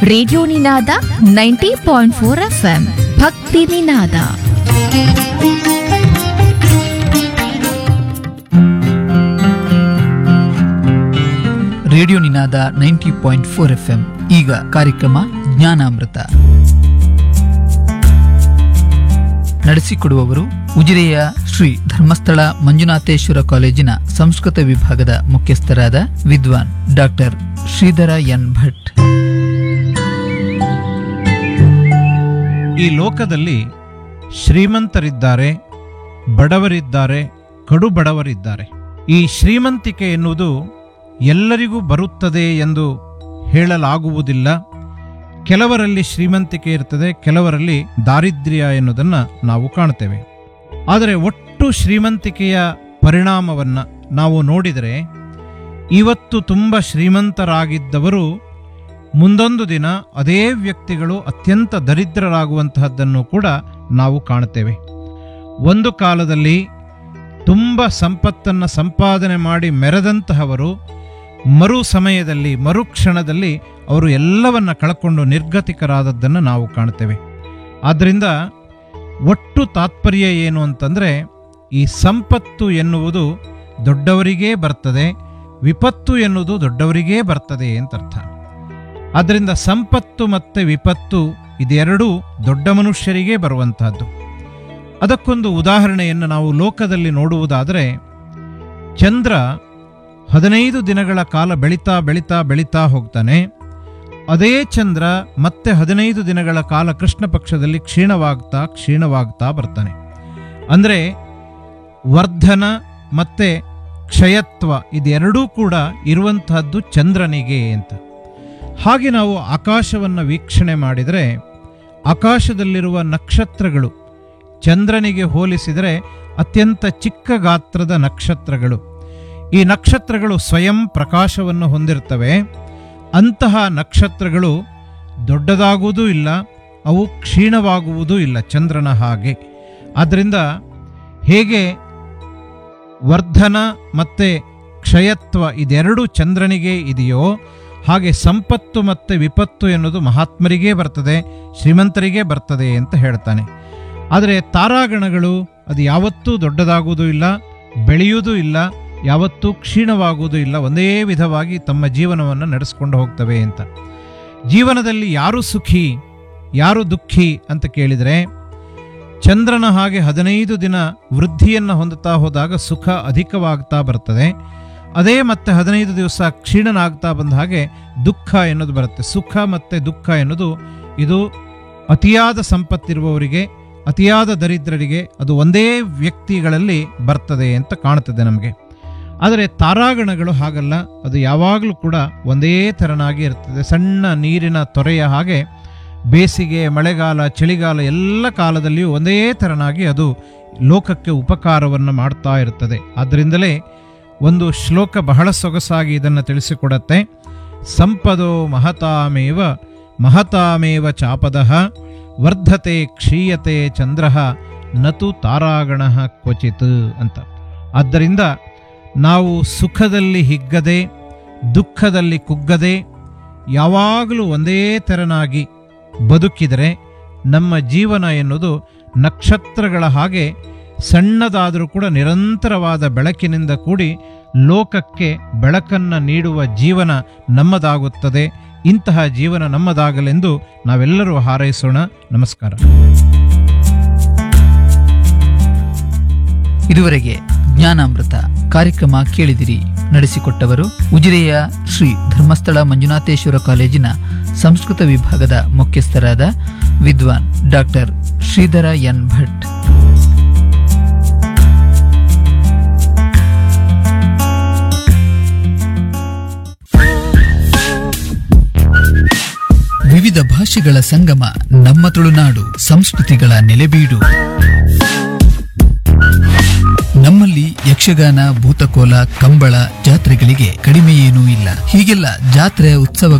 radio Ninaada ninety point four F M ಭಕ್ತಿ ನಿನಾದ radio Ninaada ninety point four F M ಈಗ ಕಾರ್ಯಕ್ರಮ ಜ್ಞಾನಾಮೃತ ನಡೆಸಿಕೊಡುವವರು ಉಜಿರೆಯ ಶ್ರೀ ಧರ್ಮಸ್ಥಳ ಮಂಜುನಾಥೇಶ್ವರ ಕಾಲೇಜಿನ ಸಂಸ್ಕೃತ ವಿಭಾಗದ ಮುಖ್ಯಸ್ಥರಾದ ವಿದ್ವಾನ್ ಡಾಕ್ಟರ್ ಶ್ರೀಧರ ಎನ್ ಭಟ್ ಈ ಲೋಕದಲ್ಲಿ ಶ್ರೀಮಂತರಿದ್ದಾರೆ ಬಡವರಿದ್ದಾರೆ ಕಡು ಬಡವರಿದ್ದಾರೆ ಈ ಶ್ರೀಮಂತಿಕೆ ಎನ್ನುವುದು ಎಲ್ಲರಿಗೂ ಬರುತ್ತದೆ ಎಂದು ಹೇಳಲಾಗುವುದಿಲ್ಲ ಕೆಲವರಲ್ಲಿ ಶ್ರೀಮಂತಿಕೆ ಇರ್ತದೆ ಕೆಲವರಲ್ಲಿ ದಾರಿದ್ರ್ಯ ಎನ್ನುವುದನ್ನು ನಾವು ಕಾಣ್ತೇವೆ ಆದರೆ ಒಟ್ಟು ಶ್ರೀಮಂತಿಕೆಯ ಪರಿಣಾಮವನ್ನು ನಾವು ನೋಡಿದರೆ ಇವತ್ತು ತುಂಬ ಶ್ರೀಮಂತರಾಗಿದ್ದವರು ಮುಂದೊಂದು ದಿನ ಅದೇ ವ್ಯಕ್ತಿಗಳು ಅತ್ಯಂತ ದರಿದ್ರರಾಗುವಂತಹದ್ದನ್ನು ಕೂಡ ನಾವು ಕಾಣುತ್ತೇವೆ ಒಂದು ಕಾಲದಲ್ಲಿ ತುಂಬ ಸಂಪತ್ತನ್ನು ಸಂಪಾದನೆ ಮಾಡಿ ಮೆರೆದಂತಹವರು ಮರು ಸಮಯದಲ್ಲಿ ಮರುಕ್ಷಣದಲ್ಲಿ ಅವರು ಎಲ್ಲವನ್ನ ಕಳ್ಕೊಂಡು ನಿರ್ಗತಿಕರಾದದ್ದನ್ನು ನಾವು ಕಾಣ್ತೇವೆ ಆದ್ದರಿಂದ ಒಟ್ಟು ತಾತ್ಪರ್ಯ ಏನು ಅಂತಂದರೆ ಈ ಸಂಪತ್ತು ಎನ್ನುವುದು ದೊಡ್ಡವರಿಗೇ ಬರ್ತದೆ ವಿಪತ್ತು ಎನ್ನುವುದು ದೊಡ್ಡವರಿಗೇ ಬರ್ತದೆ ಅಂತ ಅರ್ಥ ಆದ್ದರಿಂದ ಸಂಪತ್ತು ಮತ್ತು ವಿಪತ್ತು ಇದೆರಡೂ ದೊಡ್ಡ ಮನುಷ್ಯರಿಗೆ ಬರುವಂತಹದ್ದು ಅದಕ್ಕೊಂದು ಉದಾಹರಣೆಯನ್ನು ನಾವು ಲೋಕದಲ್ಲಿ ನೋಡುವುದಾದರೆ ಚಂದ್ರ ಹದಿನೈದು ದಿನಗಳ ಕಾಲ ಬೆಳೀತಾ ಬೆಳೀತಾ ಬೆಳೀತಾ ಹೋಗ್ತಾನೆ ಅದೇ ಚಂದ್ರ ಮತ್ತೆ ಹದಿನೈದು ದಿನಗಳ ಕಾಲ ಕೃಷ್ಣ ಪಕ್ಷದಲ್ಲಿ ಕ್ಷೀಣವಾಗ್ತಾ ಕ್ಷೀಣವಾಗ್ತಾ ಬರ್ತಾನೆ ಅಂದರೆ ವರ್ಧನ ಮತ್ತೆ ಕ್ಷಯತ್ವ ಇದೆರಡೂ ಕೂಡ ಇರುವಂತಹದ್ದು ಚಂದ್ರನಿಗೆ ಅಂತ ಹಾಗೆ ನಾವು ಆಕಾಶವನ್ನು ವೀಕ್ಷಣೆ ಮಾಡಿದರೆ ಆಕಾಶದಲ್ಲಿರುವ ನಕ್ಷತ್ರಗಳು ಚಂದ್ರನಿಗೆ ಹೋಲಿಸಿದರೆ ಅತ್ಯಂತ ಚಿಕ್ಕ ಗಾತ್ರದ ನಕ್ಷತ್ರಗಳು ಈ ನಕ್ಷತ್ರಗಳು ಸ್ವಯಂ ಪ್ರಕಾಶವನ್ನು ಹೊಂದಿರ್ತವೆ ಅಂತಹ ನಕ್ಷತ್ರಗಳು ದೊಡ್ಡದಾಗುವುದೂ ಇಲ್ಲ ಅವು ಕ್ಷೀಣವಾಗುವುದೂ ಇಲ್ಲ ಚಂದ್ರನ ಹಾಗೆ ಆದ್ದರಿಂದ ಹೇಗೆ ವರ್ಧನ ಮತ್ತೆ ಕ್ಷಯತ್ವ ಇದೆರಡು ಚಂದ್ರನಿಗೆ ಇದೆಯೋ ಹಾಗೆ ಸಂಪತ್ತು ಮತ್ತು ವಿಪತ್ತು ಎನ್ನುವುದು ಮಹಾತ್ಮರಿಗೇ ಬರ್ತದೆ ಶ್ರೀಮಂತರಿಗೆ ಬರ್ತದೆ ಅಂತ ಹೇಳ್ತಾನೆ ಆದರೆ ತಾರಾಗಣಗಳು ಅದು ಯಾವತ್ತೂ ದೊಡ್ಡದಾಗುವುದೂ ಇಲ್ಲ ಬೆಳೆಯುವುದೂ ಇಲ್ಲ ಯಾವತ್ತೂ ಕ್ಷೀಣವಾಗುವುದೂ ಇಲ್ಲ ಒಂದೇ ವಿಧವಾಗಿ ತಮ್ಮ ಜೀವನವನ್ನು ನಡೆಸ್ಕೊಂಡು ಹೋಗ್ತವೆ ಅಂತ ಜೀವನದಲ್ಲಿ ಯಾರು ಸುಖಿ ಯಾರು ದುಃಖಿ ಅಂತ ಕೇಳಿದರೆ ಚಂದ್ರನ ಹಾಗೆ ಹದಿನೈದು ದಿನ ವೃದ್ಧಿಯನ್ನು ಹೊಂದುತ್ತಾ ಹೋದಾಗ ಸುಖ ಅಧಿಕವಾಗ್ತಾ ಬರ್ತದೆ ಅದೇ ಮತ್ತೆ ಹದಿನೈದು ದಿವಸ ಕ್ಷೀಣನಾಗ್ತಾ ಬಂದ ಹಾಗೆ ದುಃಖ ಎನ್ನುವುದು ಬರುತ್ತೆ ಸುಖ ಮತ್ತು ದುಃಖ ಎನ್ನುವುದು ಇದು ಅತಿಯಾದ ಸಂಪತ್ತಿರುವವರಿಗೆ ಅತಿಯಾದ ದರಿದ್ರರಿಗೆ ಅದು ಒಂದೇ ವ್ಯಕ್ತಿಗಳಲ್ಲಿ ಬರ್ತದೆ ಅಂತ ಕಾಣ್ತದೆ ನಮಗೆ ಆದರೆ ತಾರಾಗಣಗಳು ಹಾಗಲ್ಲ ಅದು ಯಾವಾಗಲೂ ಕೂಡ ಒಂದೇ ತೆರನಾಗಿ ಇರ್ತದೆ ಸಣ್ಣ ನೀರಿನ ತೊರೆಯ ಹಾಗೆ ಬೇಸಿಗೆ ಮಳೆಗಾಲ ಚಳಿಗಾಲ ಎಲ್ಲ ಕಾಲದಲ್ಲಿಯೂ ಒಂದೇ ತೆರನಾಗಿ ಅದು ಲೋಕಕ್ಕೆ ಉಪಕಾರವನ್ನು ಮಾಡ್ತಾ ಇರ್ತದೆ ಆದ್ದರಿಂದಲೇ ಒಂದು ಶ್ಲೋಕ ಬಹಳ ಸೊಗಸಾಗಿ ಇದನ್ನು ತಿಳಿಸಿಕೊಡತ್ತೆ ಸಂಪದೋ ಮಹತಾಮೇವ ಮಹತಾಮೇವ ಚಾಪದಃ ವರ್ಧತೆ ಕ್ಷೀಯತೆ ಚಂದ್ರ ನತು ತಾರಾಗಣ ಕ್ವಚಿತ್ ಅಂತ ಆದ್ದರಿಂದ ನಾವು ಸುಖದಲ್ಲಿ ಹಿಗ್ಗದೆ ದುಃಖದಲ್ಲಿ ಕುಗ್ಗದೆ ಯಾವಾಗಲೂ ಒಂದೇ ತೆರನಾಗಿ ಬದುಕಿದರೆ ನಮ್ಮ ಜೀವನ ಎನ್ನುವುದು ನಕ್ಷತ್ರಗಳ ಹಾಗೆ ಸಣ್ಣದಾದರೂ ಕೂಡ ನಿರಂತರವಾದ ಬೆಳಕಿನಿಂದ ಕೂಡಿ ಲೋಕಕ್ಕೆ ಬೆಳಕನ್ನು ನೀಡುವ ಜೀವನ ನಮ್ಮದಾಗುತ್ತದೆ ಇಂತಹ ಜೀವನ ನಮ್ಮದಾಗಲೆಂದು ನಾವೆಲ್ಲರೂ ಹಾರೈಸೋಣ ನಮಸ್ಕಾರ ಇದುವರೆಗೆ ಜ್ಞಾನಾಮೃತ ಕಾರ್ಯಕ್ರಮ ಕೇಳಿದಿರಿ ನಡೆಸಿಕೊಟ್ಟವರು ಉಜಿರೆಯ ಶ್ರೀ ಧರ್ಮಸ್ಥಳ ಮಂಜುನಾಥೇಶ್ವರ ಕಾಲೇಜಿನ ಸಂಸ್ಕೃತ ವಿಭಾಗದ ಮುಖ್ಯಸ್ಥರಾದ ವಿದ್ವಾನ್ ಡಾಕ್ಟರ್ ಶ್ರೀಧರ ಎನ್ ಭಟ್ ವಿವಿಧ ಭಾಷೆಗಳ ಸಂಗಮ ನಮ್ಮ ತುಳುನಾಡು ಸಂಸ್ಕೃತಿಗಳ ನೆಲೆಬೀಡು ನಮ್ಮಲ್ಲಿ ಯಕ್ಷಗಾನ ಭೂತಕೋಲ ಕಂಬಳ ಜಾತ್ರೆಗಳಿಗೆ ಕಡಿಮೆ ಏನೂ ಇಲ್ಲ ಹೀಗೆಲ್ಲ ಜಾತ್ರೆ ಉತ್ಸವ